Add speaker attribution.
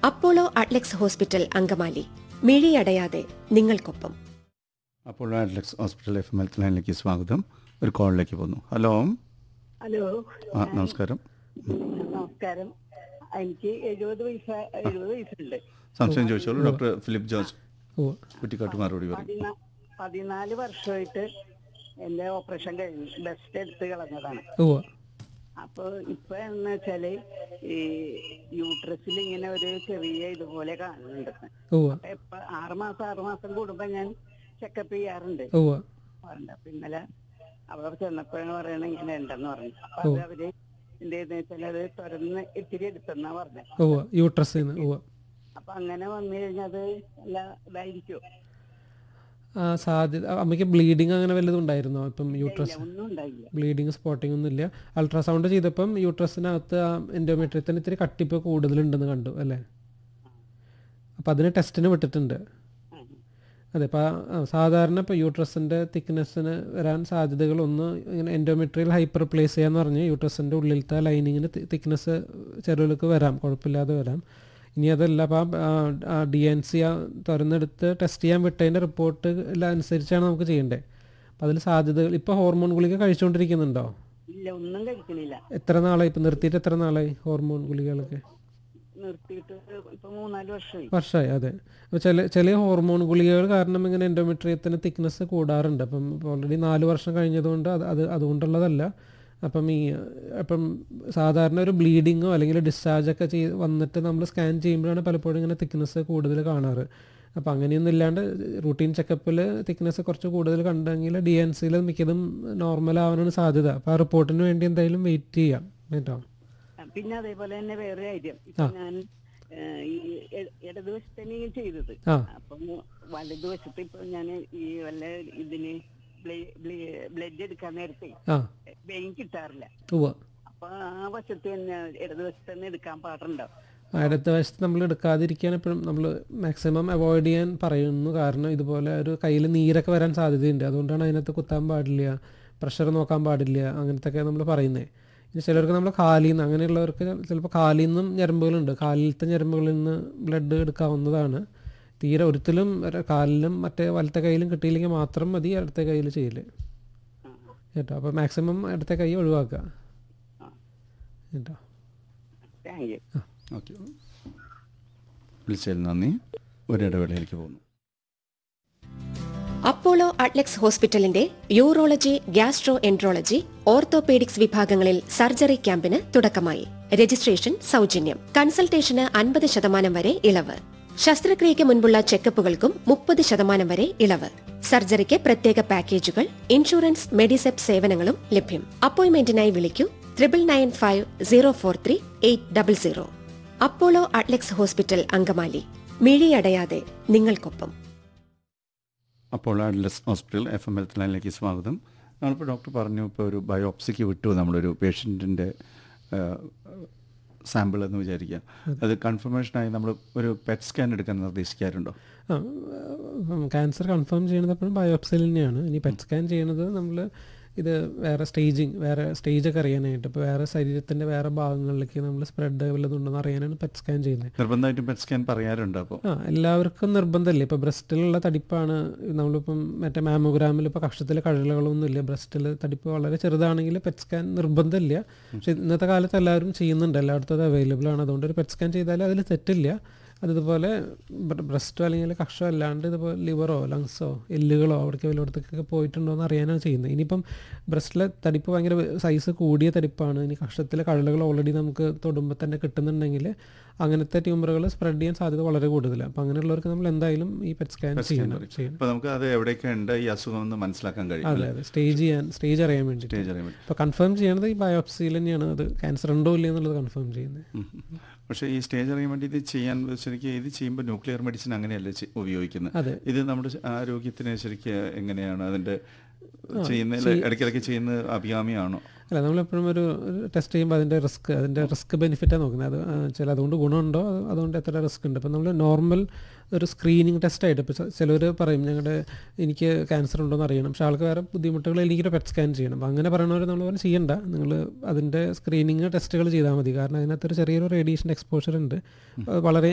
Speaker 1: Apollo Adlux hospital Angamaly മിഴിയടയാതെ നിങ്ങൾക്കൊപ്പം
Speaker 2: Apollo Adlux hospital F M health ലൈനിലേക്ക് സ്വാഗതം ഒരു കോളിലേക്ക് പോകുന്നു ഹലോ
Speaker 3: ഹലോ
Speaker 2: ആ നമസ്കാരം
Speaker 3: നമസ്കാരം എനിക്ക് എഴുപത് വയസ്സ എഴുപത് വയസ്സുണ്ട്
Speaker 2: സംശയം ചോദിച്ചോളൂ ഡോക്ടർ ഫിലിപ്പ് ജോർജ്
Speaker 4: ഉവ്വ്.
Speaker 2: കുറ്റിക്കാട്ട് മറുപടി പറയും
Speaker 3: പതിനാ- പതിനാല് വർഷമായിട്ട് എന്റെ ഓപ്പറേഷൻ കഴിഞ്ഞു ബെസ്റ്റ് എടുത്ത് കളഞ്ഞതാണ്
Speaker 4: ഉവ്വ്.
Speaker 3: അപ്പൊ ഇപ്പൊ എന്ന് വെച്ചാല് ഈ യൂട്രസിൽ ഇങ്ങനെ ഒരു ചെറിയ ഇതുപോലെ കാണുന്നുണ്ട്
Speaker 4: ഉവ്വ്.
Speaker 3: അപ്പൊ ഇപ്പൊ ആറുമാസം ആറുമാസം കൂടുമ്പോ ഞാൻ ചെക്കപ്പ് ചെയ്യാറുണ്ട്
Speaker 4: ഉവ്വ്.
Speaker 3: പറഞ്ഞു അപ്പൊ ഇന്നലെ അവിടെ ചെന്നപ്പോഴാണ് പറയണത് ഇങ്ങനെ ഉണ്ടെന്ന് പറഞ്ഞു അപ്പൊ അത് അവര് എന്ത് ചെയ്തെന്ന് വെച്ചാൽ അത് തുറന്ന് ഇത്തിരി എടുത്തെന്നാ പറഞ്ഞത്
Speaker 4: ഉവ്വ്. യൂട്രസിൽ നിന്ന് ഉവ്വ്.
Speaker 3: അപ്പൊ അങ്ങനെ വന്നു കഴിഞ്ഞാൽ അത് എല്ലാ ഇതായിരിക്കും
Speaker 4: ആ സാധ്യത അമ്മയ്ക്ക് ബ്ലീഡിങ് അങ്ങനെ വല്ലതും ഉണ്ടായിരുന്നോ ഇപ്പം യൂട്രസ്
Speaker 3: ഒന്നും ഉണ്ടായില്ല
Speaker 4: ബ്ലീഡിങ് സ്പോട്ടിംഗ് ഒന്നും ഇല്ല അൾട്രാസൗണ്ട് ചെയ്തപ്പം യൂട്രസിനകത്ത് ആ എൻഡോമെട്രിയത്തിന് ഇത്തിരി കട്ടിപ്പ് കൂടുതലുണ്ടെന്ന് കണ്ടു അല്ലേ അപ്പം അതിന് ടെസ്റ്റിന് വിട്ടിട്ടുണ്ട്
Speaker 3: ഉം.
Speaker 4: അതെ ഇപ്പോൾ സാധാരണ ഇപ്പോൾ യൂട്രസിൻ്റെ തിക്നെസ്സിന് വരാൻ സാധ്യതകൾ ഒന്ന് ഇങ്ങനെ എൻഡോമെട്രിയൽ ഹൈപ്പർപ്ലേസിയ എന്ന് പറഞ്ഞ് യൂട്രസിൻ്റെ ഉള്ളിലത്തെ ലൈനിങ്ങിന് തിക്നെസ് ചെറുകൾക്ക് വരാം കുഴപ്പമില്ലാതെ വരാം ഇനി അതല്ല അപ്പോൾ ആ ഡി എൻ സി തുറന്നെടുത്ത് ടെസ്റ്റ് ചെയ്യാൻ വിട്ടതിൻ്റെ റിപ്പോർട്ട് അനുസരിച്ചാണ് നമുക്ക് ചെയ്യേണ്ടത് അപ്പോൾ അതിൽ സാധ്യതകൾ ഇപ്പോൾ ഹോർമോൺ ഗുളിക കഴിച്ചുകൊണ്ടിരിക്കുന്നുണ്ടോ
Speaker 3: ഇല്ല ഒന്നും കഴിക്കണില്ല
Speaker 4: എത്ര നാളായി ഇപ്പം നിർത്തിയിട്ട് എത്ര നാളായി ഹോർമോൺ ഗുളികകളൊക്കെ
Speaker 3: നിർത്തിയിട്ട് ഇപ്പൊ മൂന്നാല് വർഷമായി
Speaker 4: വർഷമായി അതെ അപ്പോൾ ചില ചില ഹോർമോൺ ഗുളികകൾ കാരണം ഇങ്ങനെ എൻഡോമെട്രിയത്തിന് തിക്നെസ് കൂടാറുണ്ട് അപ്പം ഓൾറെഡി നാല് വർഷം കഴിഞ്ഞതുകൊണ്ട് അത് അത് അതുകൊണ്ടുള്ളതല്ല അപ്പം ഈ അപ്പം സാധാരണ ഒരു ബ്ലീഡിങ്ങോ അല്ലെങ്കിൽ ഡിസ്ചാർജ് ഒക്കെ ചെയ്ത് വന്നിട്ട് നമ്മൾ സ്കാൻ ചെയ്യുമ്പോഴാണ് പലപ്പോഴും ഇങ്ങനെ തിക്നെസ് കൂടുതൽ കാണാറ് അപ്പം അങ്ങനെയൊന്നും ഇല്ലാണ്ട് റൂട്ടീൻ ചെക്കപ്പിൽ തിക്നെസ് കുറച്ച് കൂടുതൽ കണ്ടെങ്കിൽ ഡി എൻ സിയിൽ മിക്കതും നോർമൽ ആവാനാണ് സാധ്യത അപ്പോൾ ആ റിപ്പോർട്ടിന് വേണ്ടി എന്തായാലും വെയിറ്റ് ചെയ്യാം കേട്ടോ
Speaker 3: ആ, പിന്നെ അതേപോലെ തന്നെ വേറെ കാര്യം ഇപ്പൊ ഞാൻ ഏ, ഈ ഇ- ഇടതുവശത്ത് തന്നെയാണ് ചെയ്തത്
Speaker 4: ആ.
Speaker 3: അപ്പം വലതുവശത്ത് ഇപ്പൊ ഞാൻ ഈ വല്ല ഇതിന് ബ്ലഡ് എടുക്കാൻ നേരത്തെ
Speaker 4: ആ
Speaker 3: വെയിൻ കിട്ടാറില്ല
Speaker 4: ഉവ്വ്
Speaker 3: അപ്പൊ ആ വശത്ത് തന്നെ ഇടതുവശത്ത് തന്നെ എടുക്കാൻ പാടുണ്ടോ
Speaker 4: അടുത്ത വശത്ത് നമ്മൾ എടുക്കാതിരിക്കാൻ എപ്പോഴും നമ്മൾ മാക്സിമം അവോയ്ഡ് ചെയ്യാൻ പറയുന്നു കാരണം ഇതുപോലെ ഒരു കയ്യിൽ നീരൊക്കെ വരാൻ സാധ്യതയുണ്ട് അതുകൊണ്ടാണ് അതിനകത്ത് കുത്താൻ പാടില്ല പ്രഷർ നോക്കാൻ പാടില്ല അങ്ങനത്തെ ഒക്കെ നമ്മൾ പറയുന്നത് ഇനി ചിലർക്ക് നമ്മൾ കാലിൽ നിന്ന് അങ്ങനെയുള്ളവർക്ക് ചിലപ്പോൾ കാലിൽ നിന്നും ഞരമ്പുകളുണ്ട് കാലിലത്തെ ഞരമ്പുകളിൽ നിന്ന് ബ്ലഡ് എടുക്കാവുന്നതാണ് തീരെ ഒരിക്കലും ഒരു കാലിലും മറ്റേ വലത്തെ കയ്യിലും കിട്ടിയില്ലെങ്കിൽ മാത്രം മതി അടുത്ത കയ്യിൽ ചെയ്യല് കേട്ടോ അപ്പോൾ മാക്സിമം അടുത്ത കൈ ഒഴിവാക്കുക കേട്ടോ
Speaker 3: താങ്ക് യു
Speaker 2: ഓക്കെ വിളിച്ചതിൽ നന്ദി ഒരിടവേളയിലേക്ക് പോകുന്നു
Speaker 1: അപ്പോളോ അട്ലക്സ് ഹോസ്പിറ്റലിന്റെ യൂറോളജി ഗ്യാസ്ട്രോ എൻട്രോളജി ഓർത്തോപീഡിക്സ് വിഭാഗങ്ങളിൽ സർജറി ക്യാമ്പിന് തുടക്കമായി രജിസ്ട്രേഷൻ സൗജന്യം കൺസൾട്ടേഷന് അൻപത് ശതമാനം വരെ ഇളവ് ശസ്ത്രക്രിയയ്ക്ക് മുൻപുള്ള ചെക്കപ്പുകൾക്കും മുപ്പത് ശതമാനം വരെ ഇളവ് സർജറിക്ക് പ്രത്യേക പാക്കേജുകൾ ഇൻഷുറൻസ് മെഡിസെപ് സേവനങ്ങളും ലഭ്യം അപ്പോയിന്റ്മെന്റിനായി വിളിക്കൂ triple nine five zero four three eight double zero Apollo Adlux hospital Angamaly മിഴിയടയാതെ നിങ്ങൾക്കൊപ്പം
Speaker 2: Apollo Adlux hospital F M health ലൈനിലേക്ക് സ്വാഗതം നമ്മളിപ്പോൾ ഡോക്ടർ പറഞ്ഞു ഇപ്പോൾ ഒരു ബയോപ്സിക്ക് വിട്ടു നമ്മളൊരു പേഷ്യൻറ്റിൻ്റെ സാമ്പിൾ എന്ന് വിചാരിക്കുക അത് കൺഫർമേഷനായി നമ്മൾ ഒരു പെറ്റ് സ്കാൻ എടുക്കാൻ നിർദ്ദേശിക്കാറുണ്ടോ
Speaker 4: ആ ക്യാൻസർ കൺഫേം ചെയ്യുന്നത് എപ്പോഴും ബയോപ്സിയിൽ തന്നെയാണ് ഇനി പെറ്റ് സ്കാൻ ചെയ്യണത് നമ്മൾ ഇത് വേറെ സ്റ്റേജിങ് വേറെ സ്റ്റേജൊക്കെ അറിയാനായിട്ട് ഇപ്പോൾ വേറെ ശരീരത്തിൻ്റെ വേറെ ഭാഗങ്ങളിലേക്ക് നമ്മൾ സ്പ്രെഡ് വല്ലതും ഉണ്ടോ എന്ന് അറിയാനാണ് പെറ്റ് സ്കാൻ ചെയ്യുന്നത്
Speaker 2: നിർബന്ധമായിട്ടും പെറ്റ് സ്കാൻ പറയാറുണ്ട് അപ്പോൾ
Speaker 4: ആ എല്ലാവർക്കും നിർബന്ധമില്ല ഇപ്പോൾ ബ്രസ്റ്റിലുള്ള തടിപ്പാണ് നമ്മളിപ്പം മറ്റേ മാമോഗ്രാമിൽ ഇപ്പോൾ കക്ഷത്തിൽ കഴലുകളൊന്നും ഇല്ല ബ്രസ്റ്റിൽ തടിപ്പ് വളരെ ചെറുതാണെങ്കിൽ പെറ്റ് സ്കാൻ നിർബന്ധമില്ല പക്ഷെ ഇന്നത്തെ കാലത്ത് എല്ലാവരും ചെയ്യുന്നുണ്ട് എല്ലായിടത്തും അത് അവൈലബിൾ ആണ് അതുകൊണ്ട് ഒരു പെറ്റ് സ്കാൻ ചെയ്താൽ അതിൽ തെറ്റില്ല അതിതുപോലെ ബ്രസ്റ്റോ അല്ലെങ്കിൽ കക്ഷോ അല്ലാണ്ട് ഇതുപോലെ ലിവറോ ലങ്സോ എല്ലുകളോ അവിടേക്ക് വല്ലയിടത്തേക്കൊക്കെ പോയിട്ടുണ്ടോ എന്ന് അറിയാനാണ് ചെയ്യുന്നത് ഇനിയിപ്പം ബ്രസ്റ്റിലെ തടിപ്പ് ഭയങ്കര സൈസ് കൂടിയ തടിപ്പാണ് ഇനി കക്ഷത്തിലെ കഴലുകൾ ഓൾറെഡി നമുക്ക് തൊടുമ്പോൾ തന്നെ കിട്ടുന്നുണ്ടെങ്കിൽ അങ്ങനത്തെ ട്യൂമറുകൾ സ്പ്രെഡ് ചെയ്യാൻ സാധ്യത വളരെ കൂടുതലാണ് അപ്പം അങ്ങനെയുള്ളവർക്ക് നമ്മൾ എന്തായാലും ഈ പെറ്റ് സ്കാൻ ചെയ്യണം ചെയ്യണം
Speaker 2: അപ്പോൾ നമുക്ക് അത് എവിടെയൊക്കെ ഉണ്ട് ഈ അസുഖം എന്ന് മനസ്സിലാക്കാൻ കഴിയും
Speaker 4: അതെ അതെ സ്റ്റേജ് ചെയ്യാൻ സ്റ്റേജ് അറിയാൻ വേണ്ടിയിട്ട്
Speaker 2: സ്റ്റേജ് അറിയാൻ പറ്റും
Speaker 4: ഇപ്പോൾ കൺഫേം ചെയ്യണത് ഈ ബയോപ്സിയിൽ തന്നെയാണ് അത് ക്യാൻസർ ഉണ്ടോ ഇല്ലയോ എന്നുള്ളത് കൺഫേം ചെയ്യുന്നത്
Speaker 2: ഉം. പക്ഷേ ഈ സ്റ്റേജ് അറിയാൻ വേണ്ടി ഇത് ചെയ്യാൻ ശരിക്കും ഇത് ചെയ്യുമ്പോൾ ന്യൂക്ലിയർ മെഡിസിൻ അങ്ങനെയല്ല ചെ- ഉപയോഗിക്കുന്നത്
Speaker 4: അതെ.
Speaker 2: ഇത് നമ്മുടെ ആരോഗ്യത്തിന് ശരിക്കും എങ്ങനെയാണ് അതിന്റെ ചെയ്യുന്നതിൽ ഇടയ്ക്കിടയ്ക്ക് ചെയ്യുന്നത് അഭികാമ്യമാണോ
Speaker 4: അല്ല നമ്മളെപ്പോഴും ഒരു ടെസ്റ്റ് ചെയ്യുമ്പോൾ അതിൻ്റെ റിസ്ക് അതിൻ്റെ റിസ്ക് ബെനിഫിറ്റാണ് നോക്കുന്നത് അത് ചില അതുകൊണ്ട് ഗുണമുണ്ടോ അത് അതുകൊണ്ട് എത്ര റിസ്ക് ഉണ്ട് ഇപ്പം നമ്മൾ നോർമൽ ഒരു സ്ക്രീനിങ് ടെസ്റ്റായിട്ട് ഇപ്പോൾ ചിലർ പറയും ഞങ്ങളുടെ എനിക്ക് ക്യാൻസർ ഉണ്ടോ എന്ന് അറിയണം പക്ഷേ ആൾക്ക് വേറെ ബുദ്ധിമുട്ടുകൾ എനിക്കൊരു പെറ്റ് സ്കാൻ ചെയ്യണം അപ്പോൾ അങ്ങനെ പറയുന്നവർ നമ്മൾ പറഞ്ഞ് ചെയ്യണ്ട നിങ്ങൾ അതിൻ്റെ സ്ക്രീനിങ് ടെസ്റ്റുകൾ ചെയ്താൽ മതി കാരണം അതിനകത്തൊരു ചെറിയൊരു റേഡിയേഷൻ എക്സ്പോഷർ ഉണ്ട് അത് വളരെ